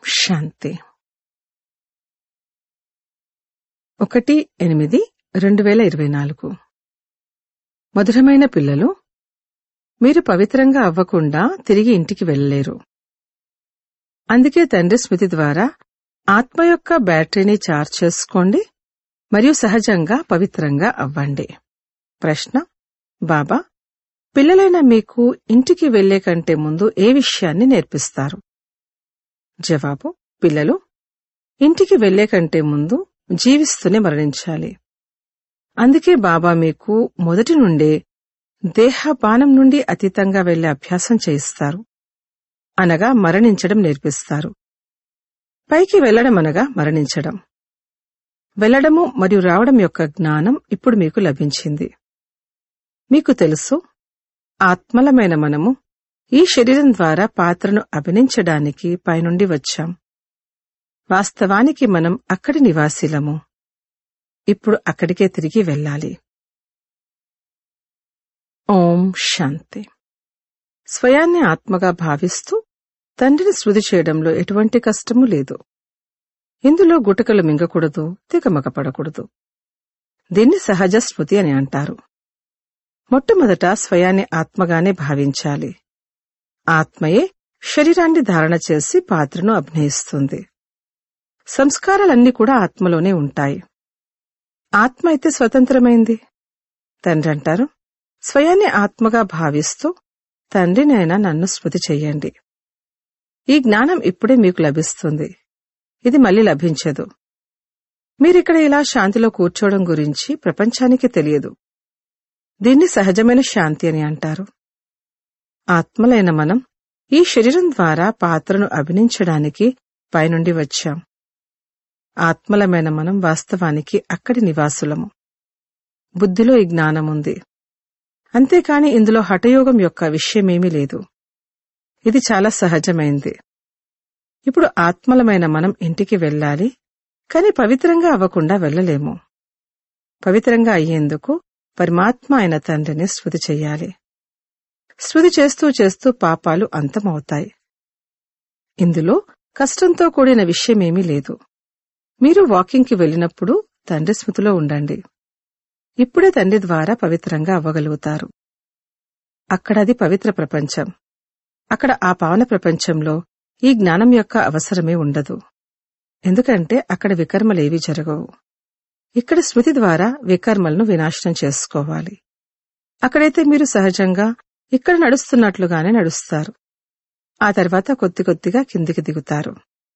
శాంతి ఒకటి ఎనిమిది రెండు వేల ఇరవై నాలుగు మధురమైన పిల్లలు మీరు పవిత్రంగా అవ్వకుండా తిరిగి ఇంటికి వెళ్ళలేరు అందుకే తండ్రి స్మృతి ద్వారా ఆత్మ యొక్క బ్యాటరీని చార్జ్ చేసుకోండి మరియు సహజంగా పవిత్రంగా అవ్వండి ప్రశ్న బాబా పిల్లలైన మీకు ఇంటికి వెళ్లే కంటే ముందు ఏ విషయాన్ని నేర్పిస్తారు జవాబు పిల్లలు ఇంటికి వెళ్లే కంటే ముందు జీవిస్తూనే మరణించాలి అందుకే బాబా మీకు మొదటి నుండే దేహపానం నుండి అతీతంగా వెళ్లే అభ్యాసం చేయిస్తారు అనగా మరణించడం నేర్పిస్తారు పైకి వెళ్లడం అనగా మరణించడం వెళ్లడము మరియు రావడం యొక్క జ్ఞానం ఇప్పుడు మీకు లభించింది మీకు తెలుసు ఆత్మలమైన మనము ఈ శరీరం ద్వారా పాత్రను అభినయించడానికి పైనుండి వచ్చాం వాస్తవానికి మనం అక్కడి నివాసిలము ఇప్పుడు అక్కడికే తిరిగి వెళ్ళాలి ఓం శాంతి స్వయాన్ని ఆత్మగా భావిస్తూ తండ్రిని శృతి చేయడంలో ఎటువంటి కష్టమూ లేదు ఇందులో గుటకలు మింగకూడదు తికమకపడకూడదు దీన్ని సహజ స్మృతి అని అంటారు మొట్టమొదట స్వయాన్ని ఆత్మగానే భావించాలి ఆత్మయే శరీరాన్ని ధారణ చేసి పాత్రను అభినయిస్తుంది సంస్కారాలన్నీ కూడా ఆత్మలోనే ఉంటాయి ఆత్మ అయితే స్వతంత్రమైంది తండ్రి అంటారు స్వయాన్ని ఆత్మగా భావిస్తూ తండ్రినైనా నన్ను స్మృతి చెయ్యండి ఈ జ్ఞానం ఇప్పుడే మీకు లభిస్తుంది ఇది మళ్ళీ లభించదు మీరిక్కడ ఇలా శాంతిలో కూర్చోవడం గురించి ప్రపంచానికి తెలియదు దీన్ని సహజమైన శాంతి అని అంటారు ఆత్మలైన మనం ఈ శరీరం ద్వారా పాత్రను అభినయించడానికి పైనుండి వచ్చాం ఆత్మలమైన మనం వాస్తవానికి అక్కడి నివాసులము బుద్ధిలో ఈ జ్ఞానముంది అంతేకాని ఇందులో హఠయోగం యొక్క విషయమేమీ లేదు ఇది చాలా సహజమైంది ఇప్పుడు ఆత్మలమైన మనం ఇంటికి వెళ్ళాలి కాని పవిత్రంగా అవ్వకుండా వెళ్ళలేము పవిత్రంగా అయ్యేందుకు పరమాత్మ అయిన తండ్రిని స్మృతి చెయ్యాలి స్మృతి చేస్తూ చేస్తూ పాపాలు అంతమవుతాయి ఇందులో కష్టంతో కూడిన విషయమేమీ లేదు మీరు వాకింగ్కి వెళ్ళినప్పుడు తండ్రి స్మృతిలో ఉండండి ఇప్పుడే తండ్రి ద్వారా పవిత్రంగా అవ్వగలుగుతారు అక్కడది పవిత్ర ప్రపంచం అక్కడ ఆ పావన ప్రపంచంలో ఈ జ్ఞానం యొక్క అవసరమే ఉండదు ఎందుకంటే అక్కడ వికర్మలేవి జరగవు ఇక్కడ స్మృతి ద్వారా వికర్మలను వినాశనం చేసుకోవాలి అక్కడైతే మీరు సహజంగా ఇక్కడ నడుస్తున్నట్లుగానే నడుస్తారు ఆ తర్వాత కొద్ది కొద్దిగా కిందికి దిగుతారు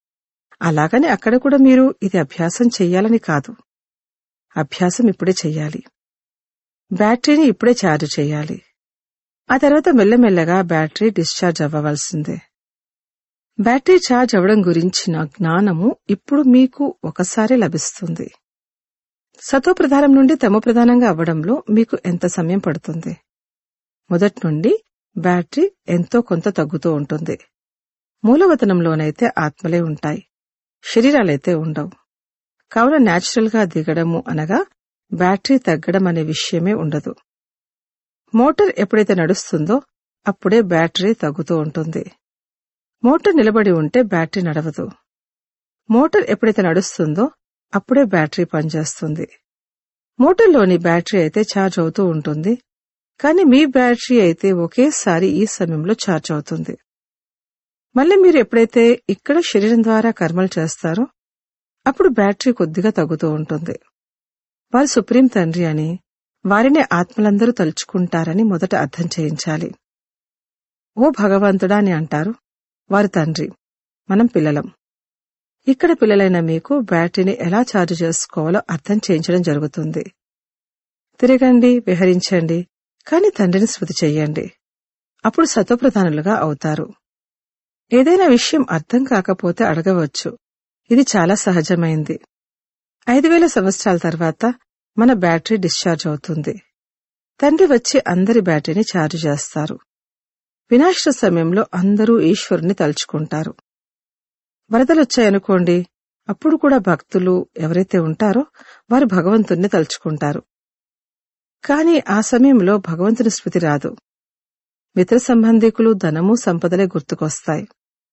అలాగని అక్కడ కూడా మీరు ఇది అభ్యాసం చెయ్యాలని కాదు అభ్యాసం ఇప్పుడే చెయ్యాలి బ్యాటరీని ఇప్పుడే ఛార్జ్ చేయాలి ఆ తర్వాత మెల్లమెల్లగా బ్యాటరీ డిశ్చార్జ్ అవ్వవలసిందే బ్యాటరీ ఛార్జ్ అవ్వడం గురించిన జ్ఞానము ఇప్పుడు మీకు ఒకసారి లభిస్తుంది సతో ప్రధానం నుండి తమో ప్రధానంగా అవ్వడంలో మీకు ఎంత సమయం పడుతుంది మొదటి నుండి బ్యాటరీ ఎంతో కొంత తగ్గుతూ ఉంటుంది మూలవతనంలోనైతే ఆత్మలే ఉంటాయి శరీరాలైతే ఉండవు కావున న్యాచురల్ గా దిగడము అనగా బ్యాటరీ తగ్గడం అనే విషయమే ఉండదు మోటార్ ఎప్పుడైతే నడుస్తుందో అప్పుడే బ్యాటరీ తగ్గుతూ ఉంటుంది మోటార్ నిలబడి ఉంటే బ్యాటరీ నడవదు మోటార్ ఎప్పుడైతే నడుస్తుందో అప్పుడే బ్యాటరీ పనిచేస్తుంది మోటార్లోని బ్యాటరీ అయితే ఛార్జ్ అవుతూ ఉంటుంది కానీ మీ బ్యాటరీ అయితే ఒకేసారి ఈ సమయంలో ఛార్జ్ అవుతుంది మళ్ళీ మీరు ఎప్పుడైతే ఇక్కడ శరీరం ద్వారా కర్మలు చేస్తారో అప్పుడు బ్యాటరీ కొద్దిగా తగ్గుతూ ఉంటుంది వారు సుప్రీం తండ్రి అని వారినే ఆత్మలందరూ తలుచుకుంటారని మొదట అర్థం చేయించాలి ఓ భగవంతుడా అని అంటారు వారి తండ్రి మనం పిల్లలం ఇక్కడ పిల్లలైన మీకు బ్యాటరీని ఎలా ఛార్జ్ చేసుకోవాలో అర్థం చేయించడం జరుగుతుంది తిరగండి విహరించండి కాని తండ్రిని స్మృతి చెయ్యండి అప్పుడు సతోప్రధానులుగా అవుతారు ఏదైనా విషయం అర్థం కాకపోతే అడగవచ్చు ఇది చాలా సహజమైంది ఐదు వేల సంవత్సరాల తర్వాత మన బ్యాటరీ డిశ్చార్జ్ అవుతుంది తండ్రి వచ్చి అందరి బ్యాటరీని ఛార్జ్ చేస్తారు వినాశన సమయంలో అందరూ ఈశ్వరుని తలుచుకుంటారు వరదలొచ్చాయనుకోండి అప్పుడు కూడా భక్తులు ఎవరైతే ఉంటారో వారు భగవంతుణ్ణి తలుచుకుంటారు కాని ఆ సమయంలో భగవంతుని స్మృతి రాదు మిత్ర సంబంధికులు ధనము సంపదలే గుర్తుకొస్తాయి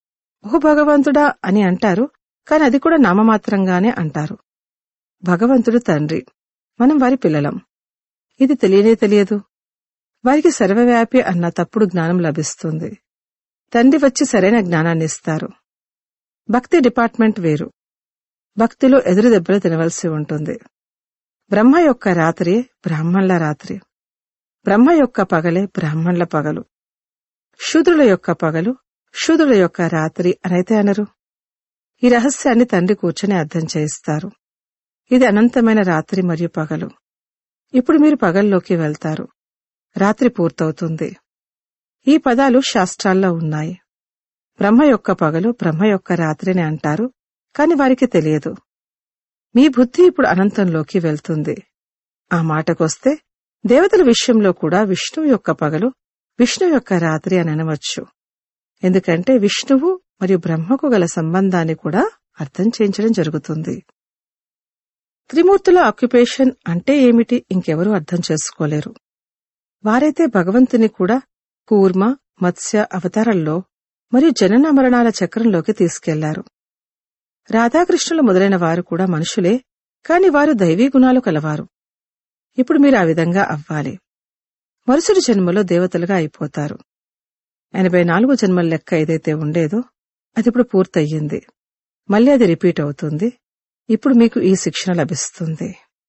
ఓ భగవంతుడా అని అంటారు కాని అది కూడా నామమాత్రంగానే అంటారు భగవంతుడు తండ్రి మనం వారి పిల్లలం ఇది తెలియనే తెలియదు వారికి సర్వవ్యాపి అన్న తప్పుడు జ్ఞానం లభిస్తుంది తండ్రి వచ్చి సరైన జ్ఞానాన్ని ఇస్తారు భక్తి డిపార్ట్మెంట్ వేరు భక్తిలో ఎదురు దెబ్బలు తినవలసి ఉంటుంది బ్రహ్మ యొక్క రాత్రి బ్రాహ్మణుల రాత్రి బ్రహ్మ యొక్క పగలే బ్రాహ్మణుల పగలు శూద్రుల యొక్క పగలు శూద్రుల యొక్క రాత్రి అనైతే అనరు ఈ రహస్యాన్ని తండ్రి కూర్చొని అర్థం చేయిస్తారు ఇది అనంతమైన రాత్రి మరియు పగలు ఇప్పుడు మీరు పగల్లోకి వెళ్తారు రాత్రి పూర్తవుతుంది ఈ పదాలు శాస్త్రాల్లో ఉన్నాయి బ్రహ్మ యొక్క పగలు బ్రహ్మ యొక్క రాత్రిని అంటారు కాని వారికి తెలియదు మీ బుద్ధి ఇప్పుడు అనంతంలోకి వెళ్తుంది ఆ మాటకొస్తే దేవతల విషయంలో కూడా విష్ణువు యొక్క పగలు విష్ణు యొక్క రాత్రి అని అనవచ్చు ఎందుకంటే విష్ణువు మరియు బ్రహ్మకు గల సంబంధాన్ని కూడా అర్థం చేయించడం జరుగుతుంది త్రిమూర్తుల ఆక్యుపేషన్ అంటే ఏమిటి ఇంకెవరూ అర్థం చేసుకోలేరు వారైతే భగవంతుని కూడా కూర్మ మత్స్య అవతారాల్లో మరియు జనన మరణాల చక్రంలోకి తీసుకెళ్లారు రాధాకృష్ణులు మొదలైన వారు కూడా మనుషులే కాని వారు దైవీ గుణాలు కలవారు ఇప్పుడు మీరు ఆ విధంగా అవ్వాలి మరుసటి జన్మలో దేవతలుగా అయిపోతారు ఎనభై నాలుగు జన్మల లెక్క ఏదైతే ఉండేదో అది ఇప్పుడు పూర్తయింది మళ్ళీ అది రిపీట్ అవుతుంది ఇప్పుడు మీకు ఈ శిక్షణ లభిస్తుంది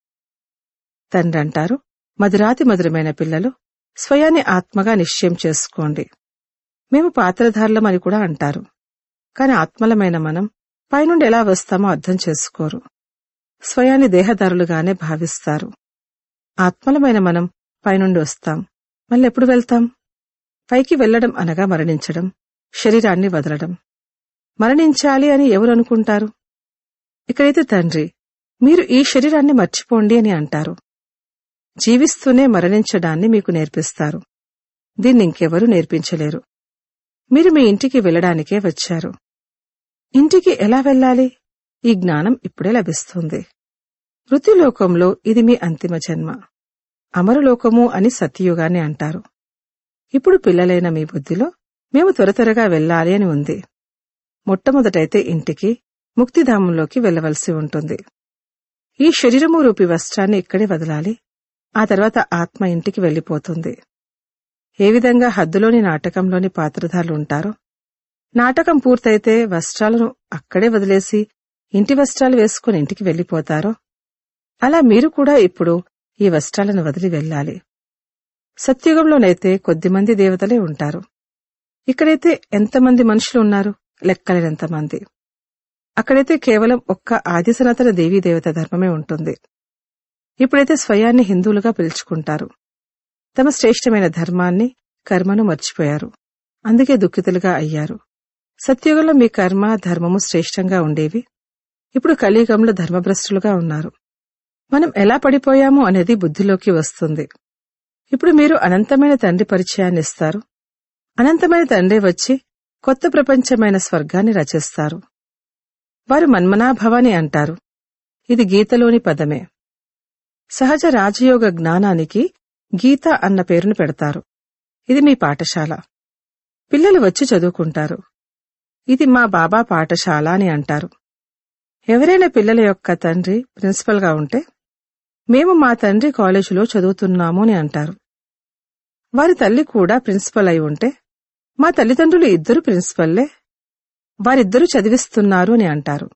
తండ్రి అంటారు మధురాతి మధురమైన పిల్లలు స్వయాన్ని ఆత్మగా నిశ్చయం చేసుకోండి మేము పాత్రధారులం అని కూడా అంటారు కాని ఆత్మలమైన మనం పైనుండి ఎలా వస్తామో అర్థం చేసుకోరు స్వయాన్ని దేహదారులుగానే భావిస్తారు ఆత్మలమైన మనం పైనుండి వస్తాం మళ్ళీ ఎప్పుడు వెళ్తాం పైకి వెళ్లడం అనగా మరణించడం శరీరాన్ని వదలడం మరణించాలి అని ఎవరు అనుకుంటారు ఇక్కడైతే తండ్రి మీరు ఈ శరీరాన్ని మర్చిపోండి అని అంటారు జీవిస్తూనే మరణించడాన్ని మీకు నేర్పిస్తారు దీన్ని ఇంకెవరూ నేర్పించలేరు మీరు మీ ఇంటికి వెళ్లడానికే వచ్చారు ఇంటికి ఎలా వెళ్ళాలి ఈ జ్ఞానం ఇప్పుడే లభిస్తుంది వృత్తిలోకంలో ఇది మీ అంతిమ జన్మ అమరలోకము అని సత్యయుగాన్ని అంటారు ఇప్పుడు పిల్లలైన మీ బుద్ధిలో మేము త్వర త్వరగా వెళ్ళాలి అని ఉంది మొట్టమొదటైతే ఇంటికి ముక్తిధామంలోకి వెళ్లవలసి ఉంటుంది ఈ శరీరము రూపి వస్త్రాన్ని ఇక్కడే వదలాలి ఆ తర్వాత ఆత్మ ఇంటికి వెళ్లిపోతుంది ఏ విధంగా హద్దులోని నాటకంలోని పాత్రధారులు ఉంటారో నాటకం పూర్తయితే వస్త్రాలను అక్కడే వదిలేసి ఇంటి వస్త్రాలు వేసుకుని ఇంటికి వెళ్లిపోతారో అలా మీరు కూడా ఇప్పుడు ఈ వస్త్రాలను వదిలి వెళ్ళాలి సత్యుగంలోనైతే కొద్దిమంది దేవతలే ఉంటారు ఇక్కడైతే ఎంతమంది మనుషులు ఉన్నారు లెక్కలేనంతమంది అక్కడైతే కేవలం ఒక్క ఆది సనాతన దేవీ దేవత ధర్మమే ఉంటుంది ఇప్పుడైతే స్వయాన్ని హిందువులుగా పిలుచుకుంటారు తమ శ్రేష్టమైన ధర్మాన్ని కర్మను మర్చిపోయారు అందుకే దుఃఖితులుగా అయ్యారు సత్యుగంలో మీ కర్మ ధర్మము శ్రేష్టంగా ఉండేవి ఇప్పుడు కలియుగంలో ధర్మభ్రష్టులుగా ఉన్నారు మనం ఎలా పడిపోయాము అనేది బుద్ధిలోకి వస్తుంది ఇప్పుడు మీరు అనంతమైన తండ్రి పరిచయాన్ని ఇస్తారు అనంతమైన తండ్రి వచ్చి కొత్త ప్రపంచమైన స్వర్గాన్ని రచిస్తారు వారు మన్మనాభవాని అంటారు ఇది గీతలోని పదమే సహజ రాజయోగ జ్ఞానానికి గీత అన్న పేరును పెడతారు ఇది మీ పాఠశాల పిల్లలు వచ్చి చదువుకుంటారు ఇది మా బాబా పాఠశాల అని అంటారు ఎవరైనా పిల్లల యొక్క తండ్రి ప్రిన్సిపల్గా ఉంటే మేము మా తండ్రి కాలేజీలో చదువుతున్నాము అని అంటారు వారి తల్లి కూడా ప్రిన్సిపల్ అయి ఉంటే మా తల్లిదండ్రులు ఇద్దరు ప్రిన్సిపల్లే వారిద్దరూ చదివిస్తున్నారు అని అంటారు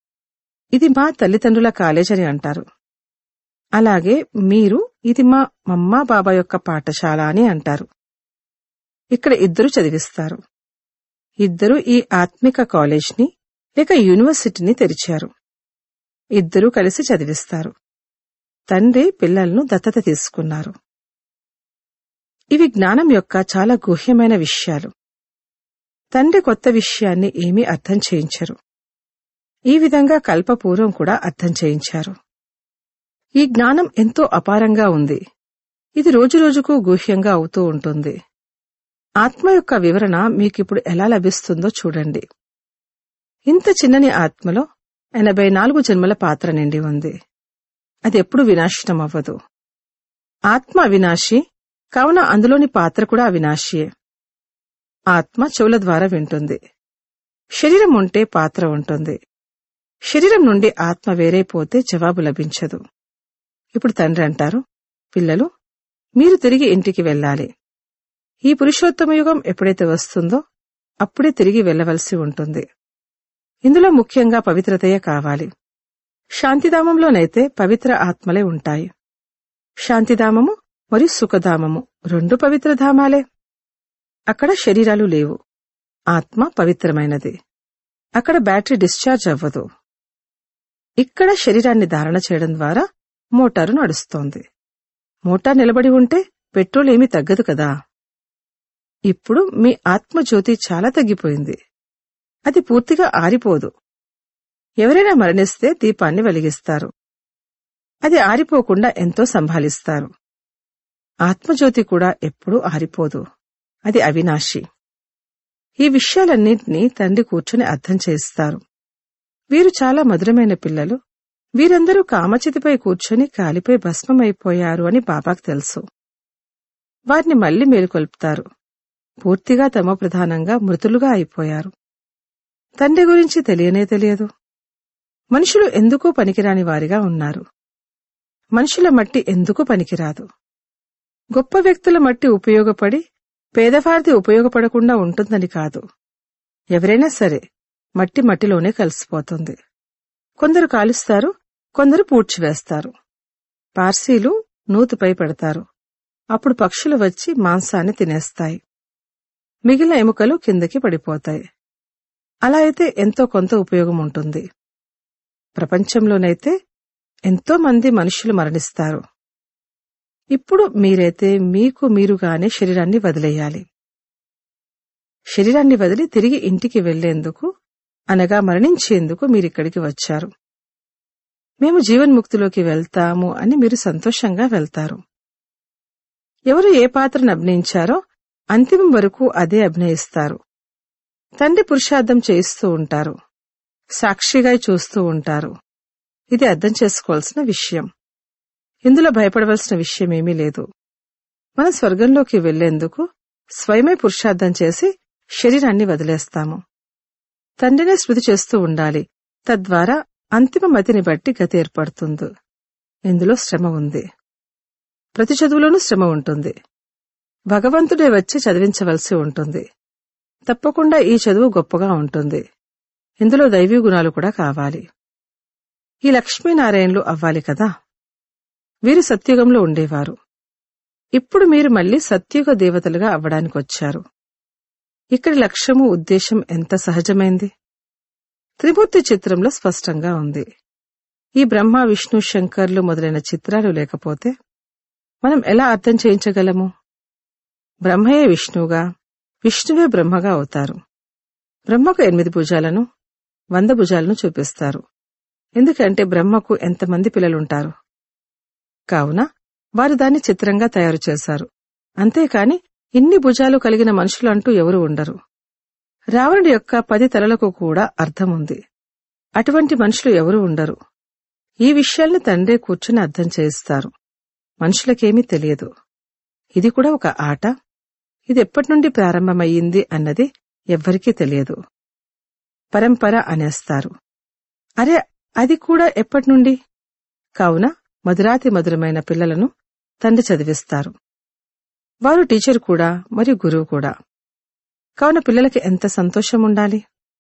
ఇది మా తల్లిదండ్రుల కాలేజ్ అని అంటారు అలాగే మీరు ఇది మా మమ్మా బాబా యొక్క పాఠశాల అని అంటారు ఇక్కడ ఇద్దరు చదివిస్తారు ఇద్దరు ఈ ఆత్మిక కాలేజ్ని లేక యూనివర్సిటీని తెరిచారు ఇద్దరూ కలిసి చదివిస్తారు తండ్రి పిల్లలను దత్తత తీసుకున్నారు ఇవి జ్ఞానం యొక్క చాలా గుహ్యమైన విషయాలు తండ్రి కొత్త విషయాన్ని ఏమీ అర్థం చేయించరు ఈ విధంగా కల్పపూర్వం కూడా అర్థం చేయించారు ఈ జ్ఞానం ఎంతో అపారంగా ఉంది ఇది రోజురోజుకు గుహ్యంగా అవుతూ ఉంటుంది ఆత్మ యొక్క వివరణ మీకిప్పుడు ఎలా లభిస్తుందో చూడండి ఇంత చిన్నని ఆత్మలో ఎనభై నాలుగు జన్మల పాత్ర నిండి ఉంది అది ఎప్పుడు వినాశనం అవ్వదు ఆత్మ అవినాశి కావున అందులోని పాత్ర కూడా అవినాశియే ఆత్మ చెవుల ద్వారా వింటుంది శరీరం ఉంటే పాత్ర ఉంటుంది శరీరం నుండి ఆత్మ వేరైపోతే జవాబు లభించదు ఇప్పుడు తండ్రి అంటారు పిల్లలు మీరు తిరిగి ఇంటికి వెళ్ళాలి ఈ పురుషోత్తమ యుగం ఎప్పుడైతే వస్తుందో అప్పుడే తిరిగి వెళ్ళవలసి ఉంటుంది ఇందులో ముఖ్యంగా పవిత్రతయే కావాలి శాంతిధామంలోనైతే పవిత్ర ఆత్మలే ఉంటాయి శాంతిధామము మరియు సుఖధామము రెండు పవిత్ర ధామాలే అక్కడ శరీరాలు లేవు ఆత్మ పవిత్రమైనది అక్కడ బ్యాటరీ డిశ్చార్జ్ అవ్వదు ఇక్కడ శరీరాన్ని ధారణ చేయడం ద్వారా మోటారు నడుస్తోంది మోటార్ నిలబడి ఉంటే పెట్రోల్ ఏమీ తగ్గదు కదా ఇప్పుడు మీ ఆత్మజ్యోతి చాలా తగ్గిపోయింది అది పూర్తిగా ఆరిపోదు ఎవరైనా మరణిస్తే దీపాన్ని వెలిగిస్తారు అది ఆరిపోకుండా ఎంతో సంభాలిస్తారు ఆత్మజ్యోతి కూడా ఎప్పుడూ ఆరిపోదు అది అవినాశి ఈ విషయాలన్నింటినీ తండ్రి కూర్చుని అర్థం చేస్తారు వీరు చాలా మధురమైన పిల్లలు వీరందరూ కామచితిపై కూర్చొని కాలిపై భస్మమైపోయారు అని బాబాకు తెలుసు వారిని మళ్లీ మేలుకొల్పుతారు పూర్తిగా తమ ప్రధానంగా మృతులుగా అయిపోయారు తండ్రి గురించి తెలియనే తెలియదు మనుషులు ఎందుకు పనికిరాని వారిగా ఉన్నారు మనుషుల మట్టి ఎందుకు పనికిరాదు గొప్ప వ్యక్తుల మట్టి ఉపయోగపడి పేదవారిది ఉపయోగపడకుండా ఉంటుందని కాదు ఎవరైనా సరే మట్టి మట్టిలోనే కలిసిపోతుంది కొందరు కాలుస్తారు కొందరు పూడ్చివేస్తారు పార్సీలు నూతిపై పెడతారు అప్పుడు పక్షులు వచ్చి మాంసాన్ని తినేస్తాయి మిగిలిన ఎముకలు కిందకి పడిపోతాయి అలా అయితే ఎంతో కొంత ఉపయోగం ఉంటుంది ప్రపంచంలోనైతే ఎంతో మంది మనుషులు మరణిస్తారు ఇప్పుడు మీరైతే మీకు మీరుగానే శరీరాన్ని వదిలేయాలి శరీరాన్ని వదిలి తిరిగి ఇంటికి వెళ్లేందుకు అనగా మరణించేందుకు మీరిక్కడికి వచ్చారు మేము జీవన్ముక్తిలోకి వెళ్తాము అని మీరు సంతోషంగా వెళ్తారు ఎవరు ఏ పాత్రను అభినయించారో అంతిమం వరకు అదే అభినయిస్తారు తండ్రి పురుషార్థం చేయిస్తూ ఉంటారు సాక్షిగా చూస్తూ ఉంటారు ఇది అర్థం చేసుకోవాల్సిన విషయం ఇందులో భయపడవలసిన విషయమేమీ లేదు మనం స్వర్గంలోకి వెళ్లేందుకు స్వయమే పురుషార్థం చేసి శరీరాన్ని వదిలేస్తాము తండ్రినే స్మృతి చేస్తూ ఉండాలి తద్వారా అంతిమ మతిని బట్టి గతి ఏర్పడుతుంది ఇందులో శ్రమ ఉంది ప్రతి చదువులోనూ శ్రమ ఉంటుంది భగవంతుడే వచ్చి చదివించవలసి ఉంటుంది తప్పకుండా ఈ చదువు గొప్పగా ఉంటుంది ఇందులో దైవీ గుణాలు కూడా కావాలి ఈ లక్ష్మీనారాయణలు అవ్వాలి కదా వీరు సత్యుగంలో ఉండేవారు ఇప్పుడు మీరు మళ్లీ సత్యుగ దేవతలుగా అవ్వడానికొచ్చారు ఇక్కడి లక్ష్యము ఉద్దేశం ఎంత సహజమైంది త్రిమూర్తి చిత్రంలో స్పష్టంగా ఉంది ఈ బ్రహ్మ విష్ణు శంకర్లు మొదలైన చిత్రాలు లేకపోతే మనం ఎలా అర్థం చేయించగలము బ్రహ్మయే విష్ణువుగా విష్ణువే బ్రహ్మగా అవుతారు బ్రహ్మకు ఎనిమిది భుజాలను వంద భుజాలను చూపిస్తారు ఎందుకంటే బ్రహ్మకు ఎంతమంది పిల్లలుంటారు కావున వారు దాన్ని చిత్రంగా తయారు చేశారు అంతేకాని ఇన్ని భుజాలు కలిగిన మనుషులంటూ ఎవరు ఉండరు రావణుడి యొక్క పది తలలకు కూడా అర్థముంది అటువంటి మనుషులు ఎవరు ఉండరు ఈ విషయాల్ని తండ్రే కూర్చుని అర్థం చేయిస్తారు మనుషులకేమీ తెలియదు ఇది కూడా ఒక ఆట ఇది ఎప్పటి నుండి ప్రారంభమయ్యింది అన్నది ఎవ్వరికీ తెలియదు పరంపర అనేస్తారు అరే అది కూడా ఎప్పటి నుండి కావున మధురాతి మధురమైన పిల్లలను తండ్రి చదివిస్తారు వారు టీచర్ కూడా మరియు గురువు కూడా కావున పిల్లలకి ఎంత సంతోషం ఉండాలి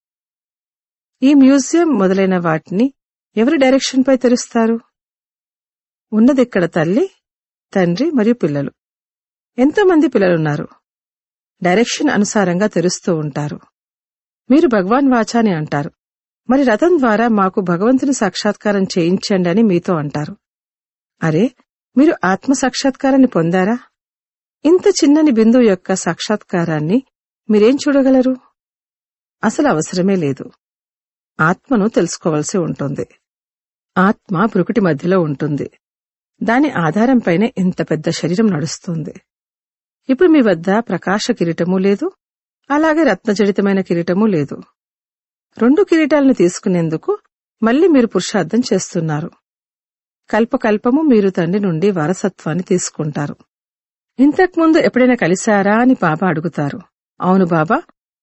ఈ మ్యూజియం మొదలైన వాటిని ఎవరి డైరెక్షన్పై తెరుస్తారు ఉన్నదిక్కడ తల్లి తండ్రి మరియు పిల్లలు ఎంతో మంది పిల్లలున్నారు డైరెక్షన్ అనుసారంగా తెరుస్తూ ఉంటారు మీరు భగవాన్ వాచాని అంటారు మరి రథం ద్వారా మాకు భగవంతుని సాక్షాత్కారం చేయించండి అని మీతో అంటారు అరే మీరు ఆత్మ సాక్షాత్కారాన్ని పొందారా ఇంత చిన్నని బిందువు యొక్క సాక్షాత్కారాన్ని మీరేం చూడగలరు అసలు అవసరమే లేదు ఆత్మను తెలుసుకోవలసి ఉంటుంది ఆత్మ బ్రుకుటి మధ్యలో ఉంటుంది దాని ఆధారంపైనే ఇంత పెద్ద శరీరం నడుస్తుంది ఇప్పుడు మీ వద్ద ప్రకాశ కిరీటమూ లేదు అలాగే రత్నజడితమైన కిరీటమూ లేదు రెండు కిరీటాలను తీసుకునేందుకు మళ్ళీ మీరు పురుషార్థం చేస్తున్నారు కల్పకల్పము మీరు తండ్రి నుండి వారసత్వాన్ని తీసుకుంటారు ఇంతకుముందు ఎప్పుడైనా కలిశారా అని బాబా అడుగుతారు అవును బాబా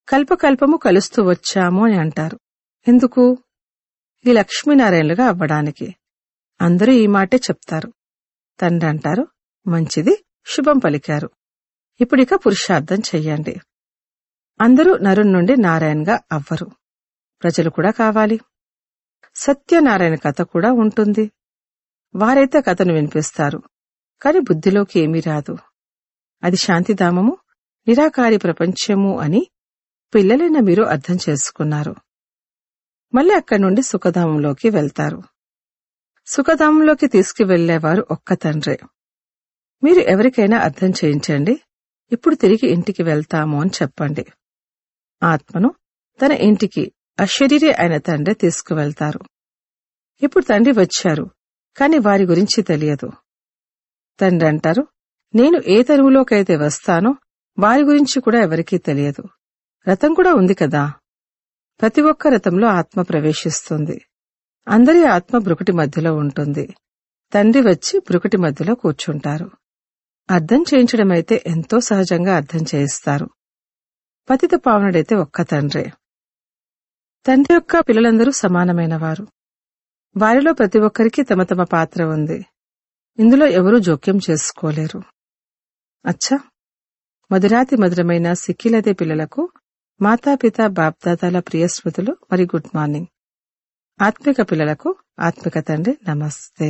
కల్పకల్పము కలుస్తూ వచ్చాము అని అంటారు ఎందుకు ఈ లక్ష్మీనారాయణలుగా అవ్వడానికి అందరూ ఈ మాటే చెప్తారు తండ్రి అంటారు మంచిది శుభం పలికారు ఇప్పుడిక పురుషార్థం చెయ్యండి అందరూ నరు నుండి నారాయణగా అవ్వరు ప్రజలు కూడా కావాలి సత్యనారాయణ కథ కూడా ఉంటుంది వారైతే కథను వినిపిస్తారు కాని బుద్ధిలోకి ఏమీ రాదు అది శాంతిధామము నిరాకారి ప్రపంచము అని పిల్లలైన మీరు అర్థం చేసుకున్నారు మళ్ళీ అక్కడి నుండి సుఖధామంలోకి వెళ్తారు సుఖధామంలోకి తీసుకువెళ్లేవారు ఒక్క తండ్రే మీరు ఎవరికైనా అర్థం చేయించండి ఇప్పుడు తిరిగి ఇంటికి వెళ్తాము అని చెప్పండి ఆత్మను తన ఇంటికి అశరీరి అయిన తండ్రి తీసుకువెళ్తారు ఇప్పుడు తండ్రి వచ్చారు కాని వారి గురించి తెలియదు తండ్రి అంటారు నేను ఏ తరువులోకైతే వస్తానో వారి గురించి కూడా ఎవరికీ తెలియదు రథం కూడా ఉంది కదా ప్రతి ఒక్క రథంలో ఆత్మ ప్రవేశిస్తుంది అందరి ఆత్మ బ్రుకుటి మధ్యలో ఉంటుంది తండ్రి వచ్చి బ్రుకుటి మధ్యలో కూర్చుంటారు అర్థం చేయించడమైతే ఎంతో సహజంగా అర్థం చేయిస్తారు పతిత పావనుడైతే ఒక్క తండ్రే తండ్రి యొక్క పిల్లలందరూ సమానమైన వారు వారిలో ప్రతి ఒక్కరికి తమ తమ పాత్ర ఉంది ఇందులో ఎవరూ జోక్యం చేసుకోలేరు అచ్చా మధురాతి మధురమైన సిక్కిలదే పిల్లలకు మాతాపిత బాప్దాదాల ప్రియ స్మృతులు మరి గుడ్ మార్నింగ్ ఆత్మిక పిల్లలకు ఆత్మిక తండ్రి నమస్తే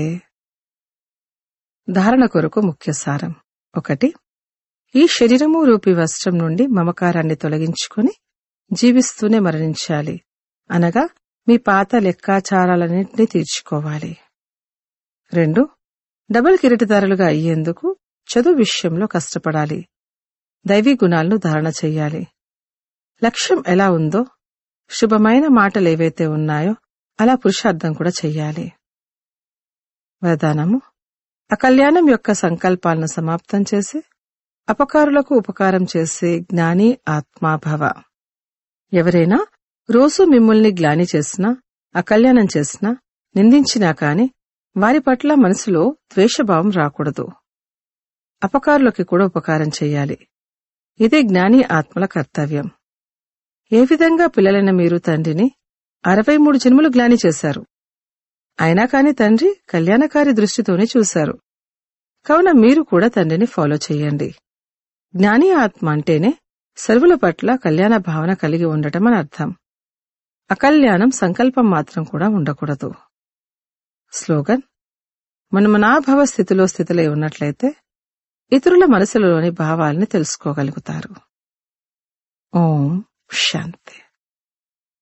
ధారణ కొరకు ముఖ్య సారం ఒకటి ఈ శరీరము రూపి వస్త్రం నుండి మమకారాన్ని తొలగించుకుని జీవిస్తూనే మరణించాలి అనగా మీ పాత లెక్కాచారాలన్నింటినీ తీర్చుకోవాలి రెండు డబుల్ కిరీటదారులుగా అయ్యేందుకు చదువు విషయంలో కష్టపడాలి దైవీ గుణాలను ధారణ చెయ్యాలి లక్ష్యం ఎలా ఉందో శుభమైన మాటలేవైతే ఉన్నాయో అలా పురుషార్థం కూడా చెయ్యాలి వరదానము అకల్యాణం యొక్క సంకల్పాలను సమాప్తం చేసి అపకారులకు ఉపకారం చేసే జ్ఞాని ఆత్మాభవ ఎవరైనా రోజూ మిమ్మల్ని గ్లాని చేసినా అకల్యాణం చేసినా నిందించినా కాని వారి పట్ల మనసులో ద్వేషభావం రాకూడదు అపకారులకి కూడా ఉపకారం చెయ్యాలి ఇదే జ్ఞాని ఆత్మల కర్తవ్యం ఏ విధంగా పిల్లలైన మీరు తండ్రిని అరవై మూడు జన్మలు గ్లాని చేశారు అయినా కాని తండ్రి కళ్యాణకారి దృష్టితోనే చూశారు కావున మీరు కూడా తండ్రిని ఫాలో చెయ్యండి జ్ఞాని ఆత్మ అంటేనే సర్వుల పట్ల కళ్యాణ భావన కలిగి ఉండటం అని అర్థం అకల్యాణం సంకల్పం మాత్రం కూడా ఉండకూడదు స్లోగన్ మనమనాభవ స్థితిలో స్థితిలో ఉన్నట్లయితే ఇతరుల మనసులోని భావాల్ని తెలుసుకోగలుగుతారు ఓం శాంతి